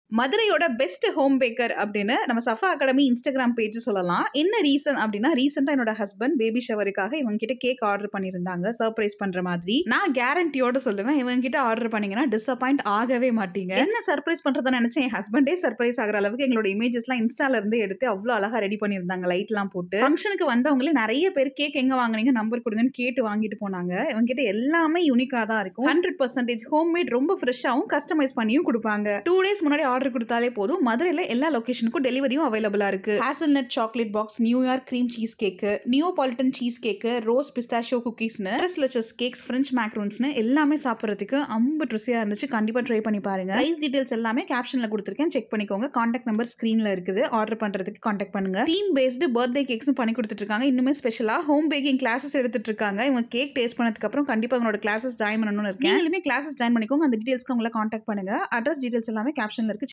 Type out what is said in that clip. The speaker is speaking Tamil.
மதுரையோட பெஸ்ட் ஹோம் பேக்கர் அப்படின்னு நம்ம சஃபா அகாடமி இன்ஸ்டாகிராம் பேஜ் சொல்லலாம் என்ன ரீசன் அப்படின்னா ரீசெண்டாக என்னோட ஹஸ்பண்ட் பேபி ஷவருக்காக இவங்க கிட்ட கேக் ஆர்டர் பண்ணியிருந்தாங்க சர்ப்ரைஸ் பண்ற மாதிரி நான் கேரண்டியோட சொல்லுவேன் இவங்க கிட்ட ஆர்டர் பண்ணீங்கன்னா டிசப்பாயிண்ட் ஆகவே மாட்டீங்க என்ன சர்ப்ரைஸ் பண்றதா நினைச்சேன் என் ஹஸ்பண்டே சர்ப்ரைஸ் ஆகிற அளவுக்கு எங்களோட இமேஜஸ்லாம் இன்ஸ்டால இருந்து எடுத்து அவ்வளோ அழகா ரெடி பண்ணியிருந்தாங்க லைட்லாம் போட்டு ஃபங்க்ஷனுக்கு வந்தவங்களே நிறைய பேர் கேக் எங்க வாங்குனீங்க நம்பர் கொடுங்கன்னு கேட்டு வாங்கிட்டு போனாங்க இவங்க கிட்ட எல்லாமே யூனிக்கா தான் இருக்கும் ஹண்ட்ரட் பர்சன்டேஜ் ஹோம் மேட் ரொம்ப ஃப்ரெஷ்ஷாகவும் கஸ்டமைஸ் பண்ணியும் கொடுப்பாங்க டூ டேஸ் முன்னாடி ஆர்டர் கொடுத்தாலே போதும் மதுரையில் எல்லா லொகேஷனுக்கும் டெலிவரியும் அவைலபிளாக இருக்கு hazelnut chocolate box New York cream cheese cake Neapolitan cheese cake rose pistachio குக்கீஸ்னு ரெஸ்லச்சஸ் கேக்ஸ் ஃப்ரெஞ்ச் மேக்ரோன்ஸ்னு எல்லாமே சாப்பிட்றதுக்கு அம்பு ருசியாக இருந்துச்சு கண்டிப்பாக ட்ரை பண்ணி பாருங்க ப்ரைஸ் டீடைல்ஸ் எல்லாமே கேப்ஷனில் கொடுத்துருக்கேன் செக் பண்ணிக்கோங்க காண்டாக்ட் நம்பர் ஸ்க்ரீனில் இருக்குது ஆர்டர் பண்ணுறதுக்கு காண்டாக்ட் பண்ணுங்க தீம் பேஸ்டு பர்த்டே கேக்ஸும் பண்ணி கொடுத்துட்டு இருக்காங்க இன்னுமே ஸ்பெஷலாக ஹோம் பேக்கிங் கிளாஸஸ் எடுத்துட்டு இருக்காங்க இவங்க கேக் டேஸ்ட் பண்ணதுக்கு அப்புறம் கண்டிப்பாக இவங்களோட கிளாஸஸ் ஜாயின் பண்ணணும்னு இருக்கேன் நீங்களுமே கிளாஸஸ் ஜாயின் பண்ணிக்கோங்க அந்த டீடைல்ஸ்க்கு உங்களை காண்டாக்ட் பண்ணுங்க அட்ரஸ் டீடைல்ஸ் எல்லாமே கேப்ஷனில் இருக்கு